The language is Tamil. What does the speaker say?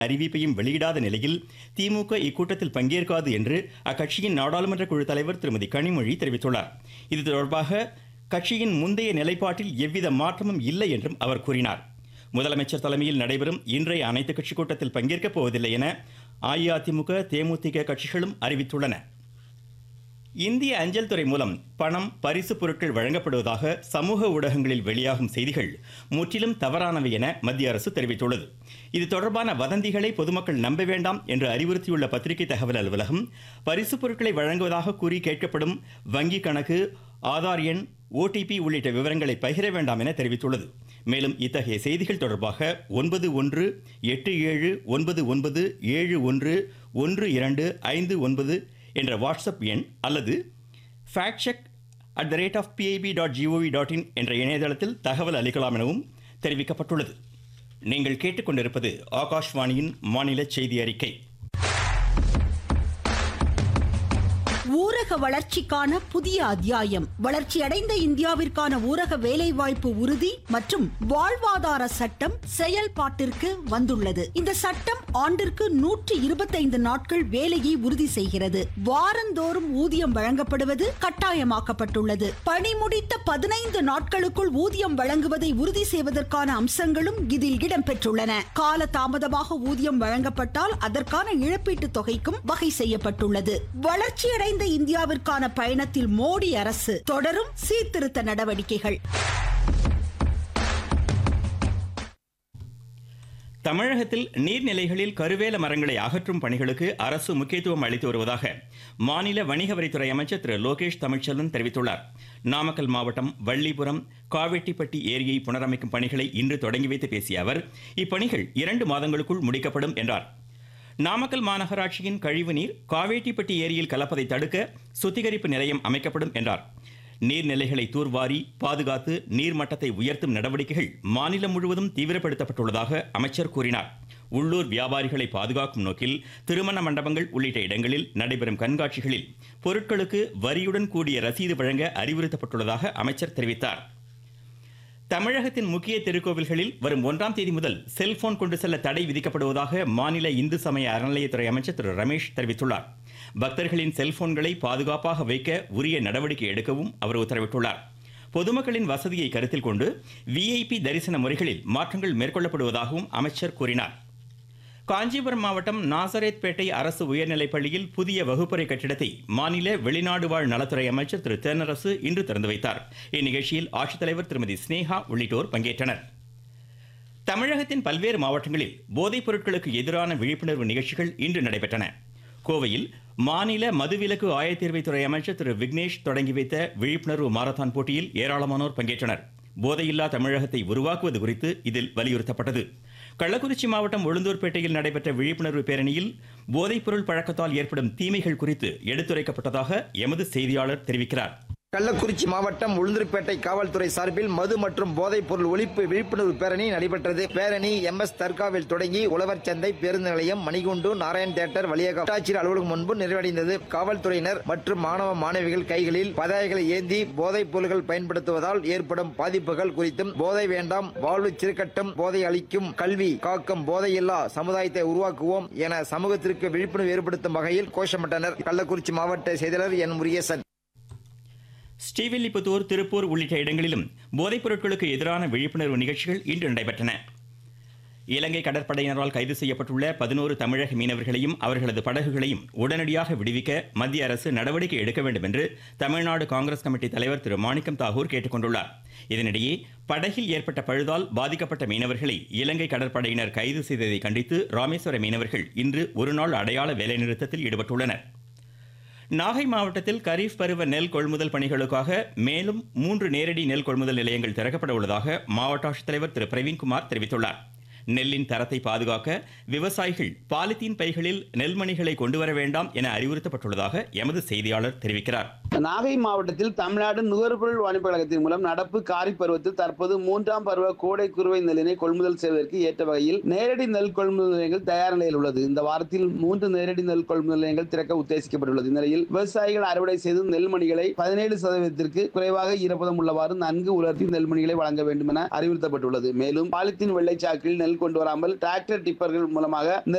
அறிவிப்பையும் வெளியிடாத நிலையில் திமுக இக்கூட்டத்தில் பங்கேற்காது என்று அக்கட்சியின் நாடாளுமன்ற குழு தலைவர் திருமதி கனிமொழி தெரிவித்துள்ளார் இது தொடர்பாக கட்சியின் முந்தைய நிலைப்பாட்டில் எவ்வித மாற்றமும் இல்லை என்றும் அவர் கூறினார் முதலமைச்சர் தலைமையில் நடைபெறும் இன்றைய அனைத்துக் கட்சி கூட்டத்தில் பங்கேற்கப் போவதில்லை என அஇஅதிமுக தேமுதிக கட்சிகளும் அறிவித்துள்ளன இந்திய அஞ்சல் துறை மூலம் பணம் பரிசு பொருட்கள் வழங்கப்படுவதாக சமூக ஊடகங்களில் வெளியாகும் செய்திகள் முற்றிலும் தவறானவை என மத்திய அரசு தெரிவித்துள்ளது இது தொடர்பான வதந்திகளை பொதுமக்கள் நம்ப வேண்டாம் என்று அறிவுறுத்தியுள்ள பத்திரிகை தகவல் அலுவலகம் பரிசு பொருட்களை வழங்குவதாக கூறி கேட்கப்படும் வங்கி கணக்கு ஆதார் எண் ஓடிபி உள்ளிட்ட விவரங்களை பகிர வேண்டாம் என தெரிவித்துள்ளது மேலும் இத்தகைய செய்திகள் தொடர்பாக ஒன்பது ஒன்று எட்டு ஏழு ஒன்பது ஒன்பது ஏழு ஒன்று ஒன்று இரண்டு ஐந்து ஒன்பது என்ற வாட்ஸ்அப் எண் அல்லது fact check at the rate of PIB dot GOV dot in என்ற இணையதளத்தில் தகவல் அளிக்கலாம் எனவும் தெரிவிக்கப்பட்டுள்ளது நீங்கள் கேட்டுக்கொண்டிருப்பது ஆகாஷ்வாணியின் மாநில செய்தி அறிக்கை ஊரக வளர்ச்சிக்கான புதிய அத்தியாயம் வளர்ச்சியடைந்த இந்தியாவிற்கான ஊரக வேலைவாய்ப்பு உறுதி மற்றும் வாழ்வாதார சட்டம் செயல்பாட்டிற்கு வந்துள்ளது இந்த சட்டம் ஆண்டிற்கு நூற்றி இருபத்தைந்து நாட்கள் வேலையை உறுதி செய்கிறது வாரந்தோறும் ஊதியம் வழங்கப்படுவது கட்டாயமாக்கப்பட்டுள்ளது பணி முடித்த பதினைந்து நாட்களுக்குள் ஊதியம் வழங்குவதை உறுதி செய்வதற்கான அம்சங்களும் இதில் இடம்பெற்றுள்ளன கால தாமதமாக ஊதியம் வழங்கப்பட்டால் அதற்கான இழப்பீட்டுத் தொகைக்கும் வகை செய்யப்பட்டுள்ளது வளர்ச்சியடைந்த இந்தியாவிற்கான பயணத்தில் மோடி அரசு தொடரும் சீர்திருத்த நடவடிக்கைகள் தமிழகத்தில் நீர்நிலைகளில் கருவேல மரங்களை அகற்றும் பணிகளுக்கு அரசு முக்கியத்துவம் அளித்து வருவதாக மாநில வணிக வரித்துறை அமைச்சர் திரு லோகேஷ் தமிழ்ச்செல்வன் தெரிவித்துள்ளார் நாமக்கல் மாவட்டம் வள்ளிபுரம் காவெட்டிப்பட்டி ஏரியை புனரமைக்கும் பணிகளை இன்று தொடங்கி வைத்து பேசிய அவர் இப்பணிகள் இரண்டு மாதங்களுக்குள் முடிக்கப்படும் என்றார் நாமக்கல் மாநகராட்சியின் கழிவுநீர் காவேட்டிப்பட்டி ஏரியில் கலப்பதை தடுக்க சுத்திகரிப்பு நிலையம் அமைக்கப்படும் என்றார் நீர்நிலைகளை தூர்வாரி பாதுகாத்து நீர்மட்டத்தை உயர்த்தும் நடவடிக்கைகள் மாநிலம் முழுவதும் தீவிரப்படுத்தப்பட்டுள்ளதாக அமைச்சர் கூறினார் உள்ளூர் வியாபாரிகளை பாதுகாக்கும் நோக்கில் திருமண மண்டபங்கள் உள்ளிட்ட இடங்களில் நடைபெறும் கண்காட்சிகளில் பொருட்களுக்கு வரியுடன் கூடிய ரசீது வழங்க அறிவுறுத்தப்பட்டுள்ளதாக அமைச்சர் தெரிவித்தார் தமிழகத்தின் முக்கிய திருக்கோவில்களில் வரும் ஒன்றாம் தேதி முதல் செல்போன் கொண்டு செல்ல தடை விதிக்கப்படுவதாக மாநில இந்து சமய அறநிலையத்துறை அமைச்சர் திரு ரமேஷ் தெரிவித்துள்ளார் பக்தர்களின் செல்போன்களை பாதுகாப்பாக வைக்க உரிய நடவடிக்கை எடுக்கவும் அவர் உத்தரவிட்டுள்ளார் பொதுமக்களின் வசதியை கருத்தில் கொண்டு விஐபி தரிசன முறைகளில் மாற்றங்கள் மேற்கொள்ளப்படுவதாகவும் அமைச்சர் கூறினார் காஞ்சிபுரம் மாவட்டம் நாசரேத்பேட்டை அரசு உயர்நிலைப் பள்ளியில் புதிய வகுப்பறை கட்டிடத்தை மாநில வெளிநாடு வாழ் நலத்துறை அமைச்சர் திரு தென்னரசு இன்று திறந்து வைத்தார் இந்நிகழ்ச்சியில் ஆட்சித்தலைவர் திருமதி ஸ்னேகா உள்ளிட்டோர் பங்கேற்றனர் தமிழகத்தின் பல்வேறு மாவட்டங்களில் போதைப் பொருட்களுக்கு எதிரான விழிப்புணர்வு நிகழ்ச்சிகள் இன்று நடைபெற்றன கோவையில் மாநில மதுவிலக்கு ஆயத்தீர்வைத்துறை அமைச்சர் திரு விக்னேஷ் தொடங்கி வைத்த விழிப்புணர்வு மாரத்தான் போட்டியில் ஏராளமானோர் பங்கேற்றனர் போதையில்லா தமிழகத்தை உருவாக்குவது குறித்து இதில் வலியுறுத்தப்பட்டது கள்ளக்குறிச்சி மாவட்டம் உளுந்தூர்பேட்டையில் நடைபெற்ற விழிப்புணர்வு பேரணியில் போதைப்பொருள் பழக்கத்தால் ஏற்படும் தீமைகள் குறித்து எடுத்துரைக்கப்பட்டதாக எமது செய்தியாளர் தெரிவிக்கிறார் கள்ளக்குறிச்சி மாவட்டம் உளுந்தூர்பேட்டை காவல்துறை சார்பில் மது மற்றும் போதைப் பொருள் ஒழிப்பு விழிப்புணர்வு பேரணி நடைபெற்றது பேரணி எம் எஸ் தர்காவில் தொடங்கி உழவர் சந்தை பேருந்து நிலையம் மணிகுண்டு நாராயண் தேட்டர் வழியாக வட்டாட்சியர் அலுவலகம் முன்பு நிறைவடைந்தது காவல்துறையினர் மற்றும் மாணவ மாணவிகள் கைகளில் பதாகைகளை ஏந்தி போதைப் பொருள்கள் பயன்படுத்துவதால் ஏற்படும் பாதிப்புகள் குறித்தும் போதை வேண்டாம் வாழ்வு சிறுக்கட்டும் போதை அளிக்கும் கல்வி காக்கும் போதையில்லா சமுதாயத்தை உருவாக்குவோம் என சமூகத்திற்கு விழிப்புணர்வு ஏற்படுத்தும் வகையில் கோஷமிட்டனர் கள்ளக்குறிச்சி மாவட்ட செயலாளர் என் முருகேசன் ஸ்ரீவில்லிபுத்தூர் திருப்பூர் உள்ளிட்ட இடங்களிலும் போதைப் பொருட்களுக்கு எதிரான விழிப்புணர்வு நிகழ்ச்சிகள் இன்று நடைபெற்றன இலங்கை கடற்படையினரால் கைது செய்யப்பட்டுள்ள பதினோரு தமிழக மீனவர்களையும் அவர்களது படகுகளையும் உடனடியாக விடுவிக்க மத்திய அரசு நடவடிக்கை எடுக்க வேண்டும் என்று தமிழ்நாடு காங்கிரஸ் கமிட்டி தலைவர் திரு மாணிக்கம் தாகூர் கேட்டுக்கொண்டுள்ளார் இதனிடையே படகில் ஏற்பட்ட பழுதால் பாதிக்கப்பட்ட மீனவர்களை இலங்கை கடற்படையினர் கைது செய்ததை கண்டித்து ராமேஸ்வர மீனவர்கள் இன்று ஒருநாள் அடையாள வேலைநிறுத்தத்தில் ஈடுபட்டுள்ளனர் நாகை மாவட்டத்தில் கரீஃப் பருவ நெல் கொள்முதல் பணிகளுக்காக மேலும் மூன்று நேரடி நெல் கொள்முதல் நிலையங்கள் திறக்கப்பட உள்ளதாக மாவட்ட ஆட்சித்தலைவர் திரு பிரவீன்குமார் தெரிவித்துள்ளார் நெல்லின் தரத்தை பாதுகாக்க விவசாயிகள் பாலித்தீன் பைகளில் நெல்மணிகளை கொண்டு வர வேண்டாம் என அறிவுறுத்தப்பட்டுள்ளதாக எமது செய்தியாளர் தெரிவிக்கிறார் நாகை மாவட்டத்தில் தமிழ்நாடு நுகர்பொருள் வாணிப கழகத்தின் மூலம் நடப்பு காரி பருவத்தில் தற்போது மூன்றாம் பருவ கோடை குறுவை நெல்லினை கொள்முதல் செய்வதற்கு ஏற்ற வகையில் நேரடி நெல் கொள்முதல் நிலையங்கள் தயார் நிலையில் உள்ளது இந்த வாரத்தில் மூன்று நேரடி நெல் கொள்முதல் நிலையங்கள் திறக்க உத்தேசிக்கப்பட்டுள்ளது இந்நிலையில் விவசாயிகள் அறுவடை செய்து நெல்மணிகளை பதினேழு சதவீதத்திற்கு குறைவாக ஈரப்பதம் உள்ளவாறு நன்கு உலர்த்தி நெல்மணிகளை வழங்க வேண்டும் என அறிவுறுத்தப்பட்டுள்ளது மேலும் பாலித்தீன் வெள்ளைச்சாக்கில் நெல் கொண்டு வராமல் டிராக்டர் டிப்பர்கள் மூலமாக நெல்